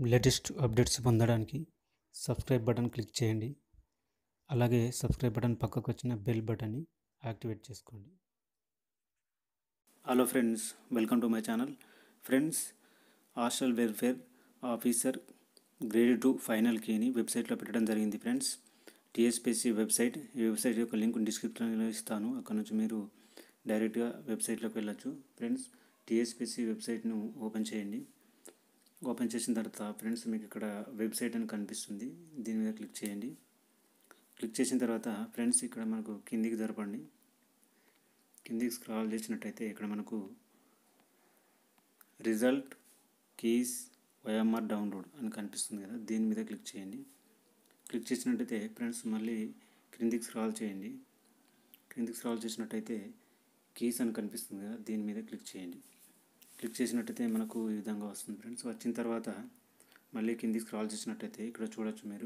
Latest updates పొందడానికి subscribe button click చేయండి అలాగే సబ్స్క్రైబ్ బటన్ పక్కకు వచ్చిన బెల్ బటన్ని యాక్టివేట్ చేసుకోండి hello friends welcome to my channel friends hostel welfare officer grade two final కీని వెబ్సైట్లో పెట్టడం జరిగింది ఫ్రెండ్స్ టీఎస్పీసీ వెబ్సైట్ ఈ వెబ్సైట్ యొక్క లింక్ డిస్క్రిప్షన్లో ఇస్తాను అక్కడ నుంచి మీరు డైరెక్ట్గా వెబ్సైట్లోకి వెళ్ళొచ్చు ఫ్రెండ్స్ టీఎస్పీసీ వెబ్సైట్ను ఓపెన్ చేయండి ఓపెన్ చేసిన తర్వాత ఫ్రెండ్స్ మీకు ఇక్కడ వెబ్సైట్ అని కనిపిస్తుంది దీని మీద క్లిక్ చేయండి క్లిక్ చేసిన తర్వాత ఫ్రెండ్స్ ఇక్కడ మనకు కిందికి జరపండి కిందికి స్క్రాల్ చేసినట్టయితే ఇక్కడ మనకు రిజల్ట్ కీస్ వైఎంఆర్ డౌన్లోడ్ అని కనిపిస్తుంది కదా దీని మీద క్లిక్ చేయండి క్లిక్ చేసినట్టయితే ఫ్రెండ్స్ మళ్ళీ క్రిందికి స్క్రాల్ చేయండి క్రిందికి స్క్రాల్ చేసినట్టయితే కీస్ అని కనిపిస్తుంది కదా దీని మీద క్లిక్ చేయండి క్లిక్ చేసినట్టయితే మనకు ఈ విధంగా వస్తుంది ఫ్రెండ్స్ వచ్చిన తర్వాత మళ్ళీ కిందికి స్క్రాల్ చేసినట్టయితే ఇక్కడ చూడొచ్చు మీరు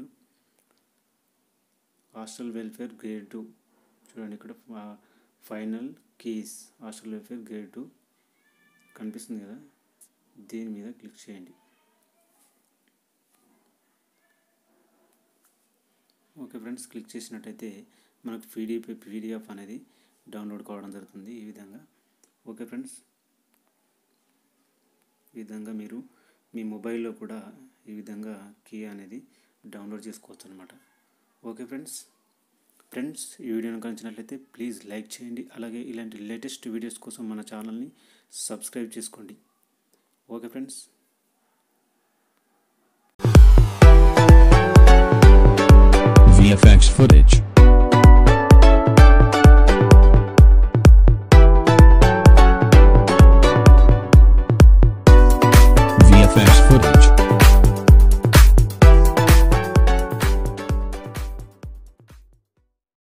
హాస్టల్ వెల్ఫేర్ గ్రేడ్ టూ చూడండి ఇక్కడ final keys hostel welfare grade two కనిపిస్తుంది కదా దీని మీద క్లిక్ చేయండి ఓకే ఫ్రెండ్స్ క్లిక్ చేసినట్టయితే మనకు పీడిఎఫ్ పీడిఎఫ్ అనేది డౌన్లోడ్ కావడం జరుగుతుంది ఈ విధంగా ఓకే ఫ్రెండ్స్ ఈ విధంగా మీరు మీ మొబైల్లో కూడా ఈ విధంగా కీ అనేది డౌన్లోడ్ చేసుకోవచ్చు అనమాట ఓకే ఫ్రెండ్స్ ఫ్రెండ్స్ ఈ వీడియోని నచ్చినట్లయితే ప్లీజ్ లైక్ చేయండి అలాగే ఇలాంటి లేటెస్ట్ వీడియోస్ కోసం మన ఛానల్ని సబ్స్క్రైబ్ చేసుకోండి okay friends VFX footage. VFX footage.